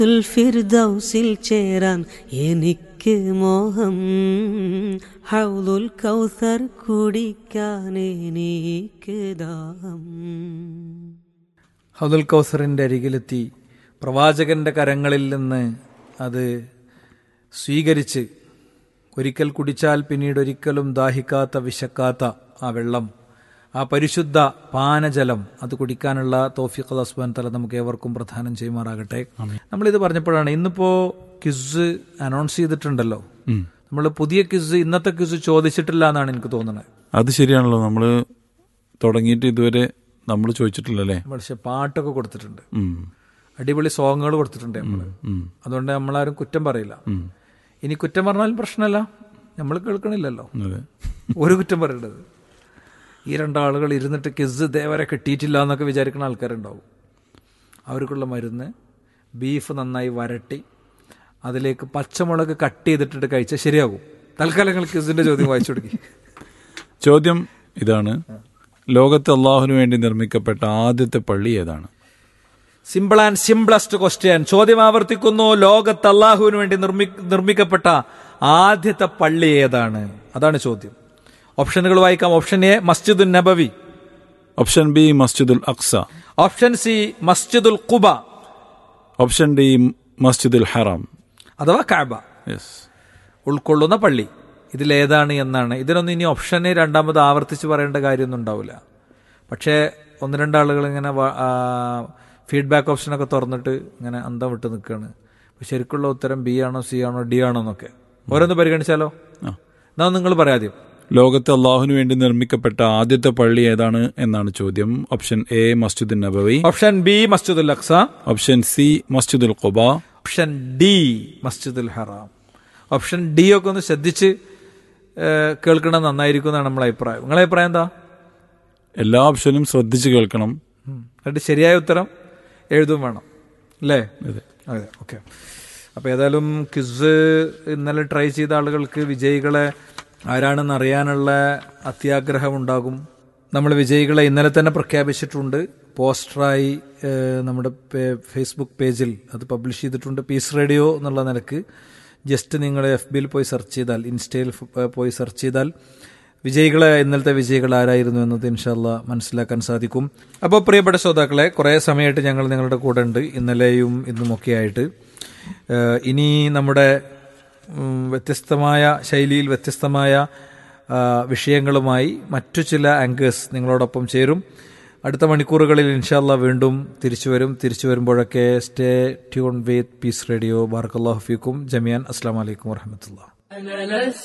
ഫിർദൗസിൽ ചേരാൻ എനിക്ക് മോഹം ഹൗലുൽ കൗസർ കുടിക്കാൻ എനിക്ക് ദാഹം ഹൗദുൽ കൗസറിൻ്റെ അരികിലെത്തി പ്രവാചകന്റെ കരങ്ങളിൽ നിന്ന് അത് സ്വീകരിച്ച് ഒരിക്കൽ കുടിച്ചാൽ പിന്നീട് ഒരിക്കലും ദാഹിക്കാത്ത വിശക്കാത്ത ആ വെള്ളം ആ പരിശുദ്ധ പാനജലം അത് കുടിക്കാനുള്ള തോഫിഖ് അസ്ബാൻ തല നമുക്ക് ഏവർക്കും പ്രധാനം ചെയ്യുമാറാകട്ടെ നമ്മളിത് പറഞ്ഞപ്പോഴാണ് ഇന്നിപ്പോ ക്വിസ് അനൗൺസ് ചെയ്തിട്ടുണ്ടല്ലോ നമ്മൾ പുതിയ ക്വിസ് ഇന്നത്തെ ക്വിസ് ചോദിച്ചിട്ടില്ല എന്നാണ് എനിക്ക് തോന്നുന്നത് അത് ശരിയാണല്ലോ നമ്മൾ തുടങ്ങിയിട്ട് ഇതുവരെ നമ്മൾ ചോദിച്ചിട്ടില്ലല്ലേ പക്ഷെ പാട്ടൊക്കെ കൊടുത്തിട്ടുണ്ട് ഉം. അടിപൊളി സോങ്ങുകൾ കൊടുത്തിട്ടുണ്ട് നമ്മൾ ഉം. അതുകൊണ്ട് നമ്മളാരും കുറ്റം പറയില്ല ഇനി കുറ്റം പറഞ്ഞാലും പ്രശ്നമല്ല നമ്മൾ കേൾക്കണില്ലല്ലോ അതെ ഒരു കുറ്റം പറയേണ്ടത് ഈ രണ്ടാളുകൾ ഇരുന്നിട്ട് കിസ് ഇതേവരെ കിട്ടിയിട്ടില്ല എന്നൊക്കെ വിചാരിക്കുന്ന ആൾക്കാരുണ്ടാവും അവർക്കുള്ള മരുന്ന് ബീഫ് നന്നായി വരട്ടി അതിലേക്ക് പച്ചമുളക് കട്ട് ചെയ്തിട്ടിട്ട് കഴിച്ചാൽ ശരിയാകും തൽക്കാലം നിങ്ങൾ കിസിന്റെ ചോദ്യം വായിച്ചു കൊടുക്കി ചോദ്യം ഇതാണ് ലോകത്ത് അള്ളാഹുവിന് വേണ്ടി നിർമ്മിക്കപ്പെട്ട ആദ്യത്തെ പള്ളി ഏതാണ് സിമ്പിൾ ആൻഡ് സിംപ്ലസ്റ്റ് ക്വസ്റ്റ്യൻ ചോദ്യം ആവർത്തിക്കുന്നു ലോകത്ത് അള്ളാഹുവിന് വേണ്ടി നിർമ്മി നിർമ്മിക്കപ്പെട്ട ആദ്യത്തെ പള്ളി ഏതാണ് അതാണ് ചോദ്യം ഓപ്ഷനുകൾ വായിക്കാം ഓപ്ഷൻ എ മസ്ജിദുൽ നബവി ഓപ്ഷൻ ബി മസ്ജിദുൽ അക്സ ഓപ്ഷൻ സി മസ്ജിദുൽ ഖുബ ഓപ്ഷൻ ഡി മസ്ജിദുൽ ഹറാം അഥവാ കാബ യെസ് ഉൾക്കൊള്ളുന്ന പള്ളി ഇതിലേതാണ് എന്നാണ് ഇതിനൊന്നും ഇനി ഓപ്ഷന് രണ്ടാമത് ആവർത്തിച്ച് പറയേണ്ട കാര്യമൊന്നും ഉണ്ടാവില്ല പക്ഷേ ഒന്ന് രണ്ടാളുകൾ ഇങ്ങനെ ഫീഡ്ബാക്ക് ഓപ്ഷനൊക്കെ തുറന്നിട്ട് ഇങ്ങനെ അന്തം വിട്ട് നിൽക്കുകയാണ് അപ്പോൾ ശരിക്കുള്ള ഉത്തരം ബി ആണോ സി ആണോ ഡി ആണോ എന്നൊക്കെ ഓരോന്ന് പരിഗണിച്ചാലോ ആ. എന്നാ നിങ്ങൾ പറയാദ്യം ലോകത്ത് അള്ളാഹുവിന് വേണ്ടി നിർമ്മിക്കപ്പെട്ട ആദ്യത്തെ പള്ളി ഏതാണ് എന്നാണ് ചോദ്യം ഓപ്ഷൻ എ മസ്ജിദുൽ നബവി ഓപ്ഷൻ ബി മസ്ജിദുൽ അക്സ ഓപ്ഷൻ സി മസ്ജിദുൽ ഖുബ ഓപ്ഷൻ ഡി മസ്ജിദുൽ ഹറാം ഓപ്ഷൻ ഡി ഒക്കെ ഒന്ന് ശ്രദ്ധിച്ച് ഏഹ്, കേൾക്കണം നന്നായിരിക്കും എന്നാണ് നമ്മളെ അഭിപ്രായം നിങ്ങളെ അഭിപ്രായം എന്താ എല്ലാ ഓപ്ഷനും ശ്രദ്ധിച്ച് കേൾക്കണം ഉം. എന്നിട്ട് ശരിയായ ഉത്തരം എഴുതും വേണം അല്ലേ അതെ. അതെ ഓക്കെ അപ്പോൾ ഏതായാലും ക്വിസ് ഇന്നലെ ട്രൈ ചെയ്ത ആളുകൾക്ക് വിജയികളെ ആരാണെന്ന് അറിയാനുള്ള അത്യാഗ്രഹം ഉണ്ടാകും നമ്മൾ വിജയികളെ ഇന്നലെ തന്നെ പ്രഖ്യാപിച്ചിട്ടുണ്ട് പോസ്റ്ററായി ഏഹ്, നമ്മുടെ പേ- ഫേസ്ബുക്ക് പേജിൽ അത് പബ്ലിഷ് ചെയ്തിട്ടുണ്ട് പീസ് റേഡിയോ എന്നുള്ള നിലക്ക് ജസ്റ്റ് നിങ്ങൾ എഫ് ബിയിൽ പോയി സെർച്ച് ചെയ്താൽ ഇൻസ്റ്റയിൽ ഫ്- പോയി സെർച്ച് ചെയ്താൽ വിജയികളെ ഇന്നലത്തെ വിജയികൾ ആരായിരുന്നു എന്നത് ഇൻഷാല്ല മനസ്സിലാക്കാൻ സാധിക്കും അപ്പോൾ പ്രിയപ്പെട്ട ശ്രോതാക്കളെ കുറേ സമയമായിട്ട് ഞങ്ങൾ നിങ്ങളുടെ കൂടെ ഉണ്ട് ഇന്നലെയും ഇന്നുമൊക്കെ ആയിട്ട് ഏഹ് ഇനി നമ്മുടെ ഉം, വ്യത്യസ്തമായ ശൈലിയിൽ വ്യത്യസ്തമായ ആ, വിഷയങ്ങളുമായി മറ്റു ചില ആങ്കേഴ്സ് നിങ്ങളോടൊപ്പം ചേരും അടുത്ത മണിക്കൂറുകളിൽ ഇൻഷാല്ല വീണ്ടും തിരിച്ചു വരും തിരിച്ചു വരുമ്പോഴൊക്കെ stay tune with peace radio ബാർക്കല്ലാഹു ഫീക്കും ജമിയാൻ അസ്സാം വലൈക്കും വർഹമത്തുള്ള